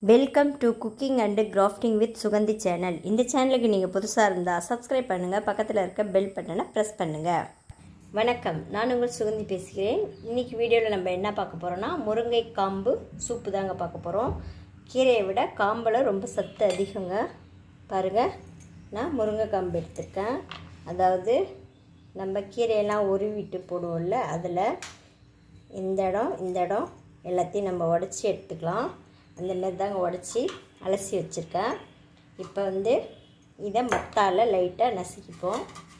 welcome to cooking and crafting with Sugandhi channel இந்த சேனலுக்கு நீங்கள் புதுசாக இருந்தால் சப்ஸ்கிரைப் பண்ணுங்கள் பக்கத்தில் இருக்க பெல் பட்டனை ப்ரெஸ் பண்ணுங்கள் வணக்கம் நான் உங்கள் சுகந்தி பேசுகிறேன் இன்றைக்கி வீடியோவில் நம்ம என்ன பார்க்க போகிறோன்னா முருங்கை காம்பு சூப்பு தாங்க பார்க்க போகிறோம் கீரையை விட காம்பில் ரொம்ப சத்து அதிகங்க பாருங்கள் நான் முருங்கை காம்பு எடுத்திருக்கேன் அதாவது நம்ம கீரையெல்லாம் உருவிட்டு போடுவோம்ல அதில் இந்த இடம் இந்த இடம் எல்லாத்தையும் நம்ம உடச்சி எடுத்துக்கலாம் அந்த மாதிரி தாங்க உடச்சி அலசி வச்சுருக்கேன் இப்போ வந்து இதை மத்தால் லைட்டாக நசுக்கிப்போம்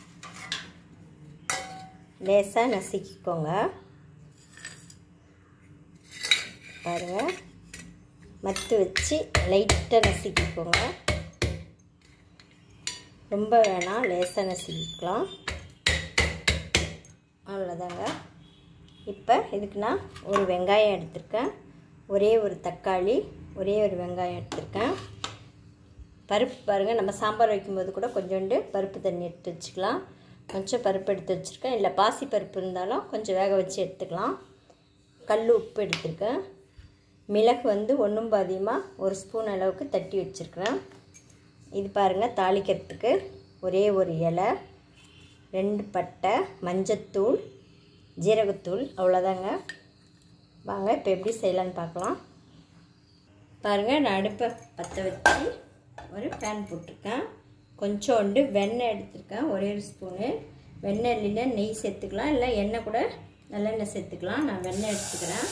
லேசாக நசுக்கிக்கோங்க பாருங்கள் மத்து வச்சு லைட்டாக நசுக்கிக்கோங்க ரொம்ப வேணாம் லேசாக நசுக்கிக்கலாம் அவ்வளோதாங்க இப்போ இதுக்கு நான் ஒரு வெங்காயம் எடுத்திருக்கேன் ஒரே ஒரு தக்காளி ஒரே ஒரு வெங்காயம் எடுத்திருக்கேன் பருப்பு பாருங்கள் நம்ம சாம்பார் வைக்கும்போது கூட கொஞ்சோண்டு பருப்பு தண்ணி எடுத்து வச்சுக்கலாம் கொஞ்சம் பருப்பு எடுத்து வச்சுருக்கேன் இல்லை பாசி பருப்பு இருந்தாலும் கொஞ்சம் வேக வச்சு எடுத்துக்கலாம் கல் உப்பு எடுத்திருக்கேன் மிளகு வந்து ஒன்றும் பாதியமாக ஒரு ஸ்பூன் அளவுக்கு தட்டி வச்சுருக்கிறேன் இது பாருங்கள் தாளிக்கிறதுக்கு ஒரே ஒரு இலை ரெண்டு பட்டை மஞ்சத்தூள் ஜீரகத்தூள் அவ்வளோதாங்க வாங்க இப்போ எப்படி செய்யலான்னு பார்க்கலாம் பாருங்கள் நான் அடுப்பை பற்ற வச்சு ஒரு பேன் போட்டிருக்கேன் கொஞ்சோண்டு வெண்ணெய் எடுத்திருக்கேன் ஒரே ஒரு ஸ்பூனு வெண்ணெய் இல்லைன்னா நெய் சேர்த்துக்கலாம் இல்லை எண்ணெய் கூட நல்லெண்ணெய் சேர்த்துக்கலாம் நான் வெண்ணெய் எடுத்துக்கிறேன்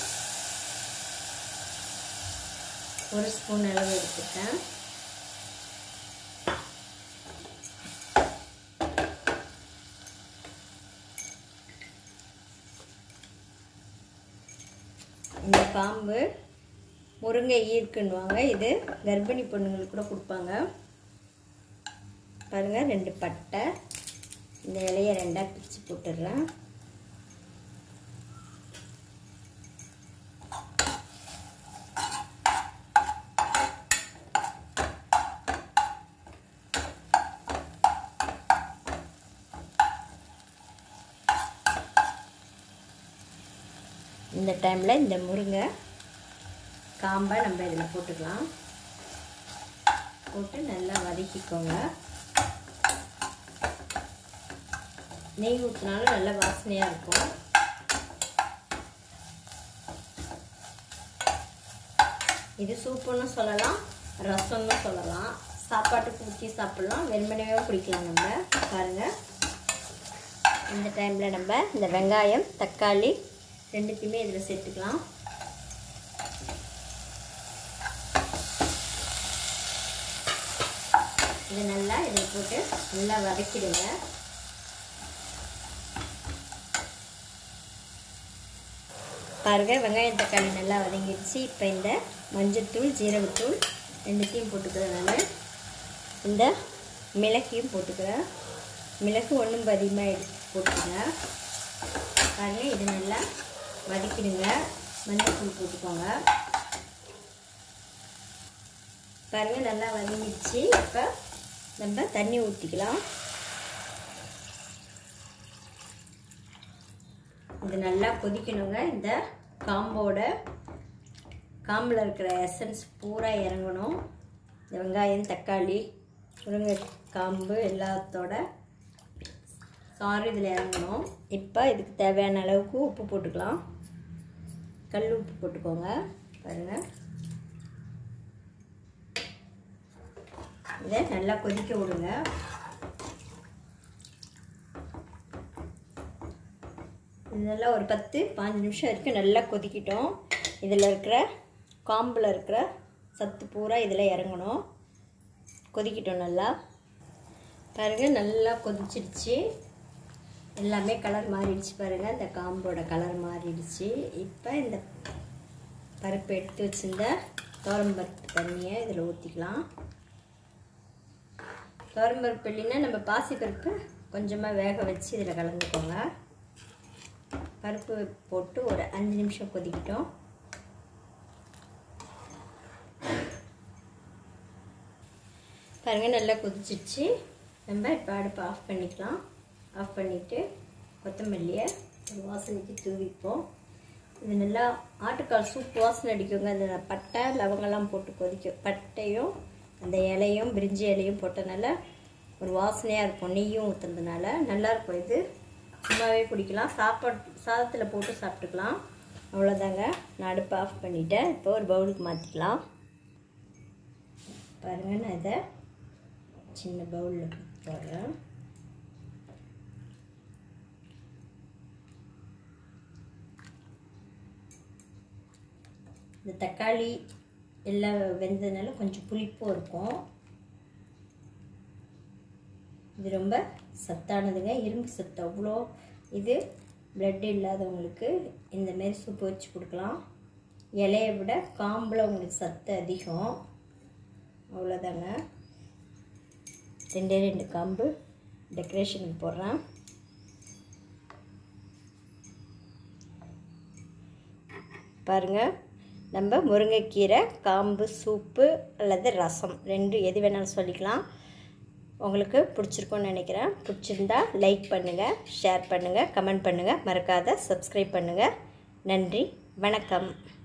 ஒரு ஸ்பூன் அளவு எடுத்துருக்கேன் இந்த காம்பு முருங்கை ஈர்க்குன்னுவாங்க இது கர்ப்பிணி பொண்ணுங்களுக்கு கூட கொடுப்பாங்க பாருங்கள் ரெண்டு பட்டை இந்த இலையை ரெண்டாக பிச்சு போட்டுடுறேன் இந்த டைமில் இந்த முருங்கை காம்பை நம்ம இதில் போட்டுக்கலாம் போட்டு நல்லா வதக்கிக்கோங்க நெய் ஊற்றினாலும் நல்ல வாசனையாக இருக்கும் இது சூப்புன்னு சொல்லலாம் ரசம்னு சொல்லலாம் சாப்பாட்டுக்கு ஊற்றி சாப்பிட்லாம் வெறுமனவே குடிக்கலாம் நம்ம பாருங்கள் இந்த டைமில் நம்ம இந்த வெங்காயம் தக்காளி ரெண்டுத்தையுமே இதில் சேர்த்துக்கலாம் இது நல்லா இதில் போட்டு நல்லா வதக்கிடுங்க பாருங்கள் வெங்காயம் தக்காளி நல்லா வதங்கிடுச்சு இப்போ இந்த மஞ்சத்தூள் ஜீரகத்தூள் ரெண்டுத்தையும் போட்டுக்கிறேன் நான் இந்த மிளகையும் போட்டுக்கிறேன் மிளகு ஒன்றும் அதிகமாக எடுத்து போட்டுக்கங்க பாருங்கள் இது நல்லா வதக்கிடுங்க மஞ்சத்தூள் போட்டுக்கோங்க பாருங்கள் நல்லா வதங்கிடுச்சு இப்போ நம்ம தண்ணி ஊற்றிக்கலாம் இது நல்லா கொதிக்கணுங்க இந்த காம்போட காம்பில் இருக்கிற எசன்ஸ் பூரா இறங்கணும் இந்த வெங்காயம் தக்காளி முருங்கை காம்பு எல்லாத்தோட சாறு இதில் இறங்கணும் இப்போ இதுக்கு தேவையான அளவுக்கு உப்பு போட்டுக்கலாம் கல் உப்பு போட்டுக்கோங்க பாருங்கள் இதை நல்லா கொதிக்க விடுங்க இதெல்லாம் ஒரு பத்து பாஞ்சு நிமிஷம் வரைக்கும் நல்லா கொதிக்கிட்டோம் இதில் இருக்கிற காம்பில் இருக்கிற சத்து பூரா இதில் இறங்கணும் கொதிக்கிட்டோம் நல்லா பாருங்கள் நல்லா கொதிச்சிடுச்சு எல்லாமே கலர் மாறிடுச்சு பாருங்கள் இந்த காம்போட கலர் மாறிடுச்சு இப்போ இந்த பருப்பு எடுத்து வச்சுருந்த தோரம்பருப்பு தண்ணியை இதில் ஊற்றிக்கலாம் தோரம்பருப்பு இல்லைன்னா நம்ம பாசிப்பருப்பு கொஞ்சமாக வேக வச்சு இதில் கலந்துக்கோங்க பருப்பு போட்டு ஒரு அஞ்சு நிமிஷம் கொதிக்கிட்டோம் பாருங்கள் நல்லா கொதிச்சிடுச்சு நம்ம இப்போ அடுப்பை ஆஃப் பண்ணிக்கலாம் ஆஃப் பண்ணிவிட்டு கொத்தமல்லியை ஒரு வாசனைக்கு தூவிப்போம் இது நல்லா ஆட்டுக்கால் சூப் வாசனை அடிக்குங்க அந்த பட்டை லவங்கெல்லாம் போட்டு கொதிக்கும் பட்டையும் அந்த இலையும் பிரிஞ்சி இலையும் போட்டனால ஒரு வாசனையாக இருக்கும் நெய்யும் ஊற்றுறதுனால நல்லாயிருக்கும் இது சும்மாவே குடிக்கலாம் சாப்பாடு சாதத்தில் போட்டு சாப்பிட்டுக்கலாம் அவ்வளோதாங்க நான் அடுப்பு ஆஃப் பண்ணிட்டேன் இப்போ ஒரு பவுலுக்கு மாற்றிக்கலாம் பாருங்கள் நான் இதை சின்ன பவுலில் போடுறேன் இந்த தக்காளி எல்லாம் வெந்ததுனால கொஞ்சம் புளிப்பும் இருக்கும் இது ரொம்ப சத்தானதுங்க இரும்பு சத்து அவ்வளோ இது பிளட் இல்லாதவங்களுக்கு இந்த மாரி சூப்பு வச்சு கொடுக்கலாம் இலையை விட காம்பில் உங்களுக்கு சத்து அதிகம் அவ்வளோதாங்க ரெண்டே ரெண்டு காம்பு டெக்கரேஷனுக்கு போடுறேன் பாருங்கள் நம்ம முருங்கைக்கீரை காம்பு சூப்பு அல்லது ரசம் ரெண்டு எது வேணாலும் சொல்லிக்கலாம் உங்களுக்கு பிடிச்சிருக்கும்னு நினைக்கிறேன் பிடிச்சிருந்தா லைக் பண்ணுங்கள் ஷேர் பண்ணுங்கள் கமெண்ட் பண்ணுங்கள் மறக்காத சப்ஸ்கிரைப் பண்ணுங்கள் நன்றி வணக்கம்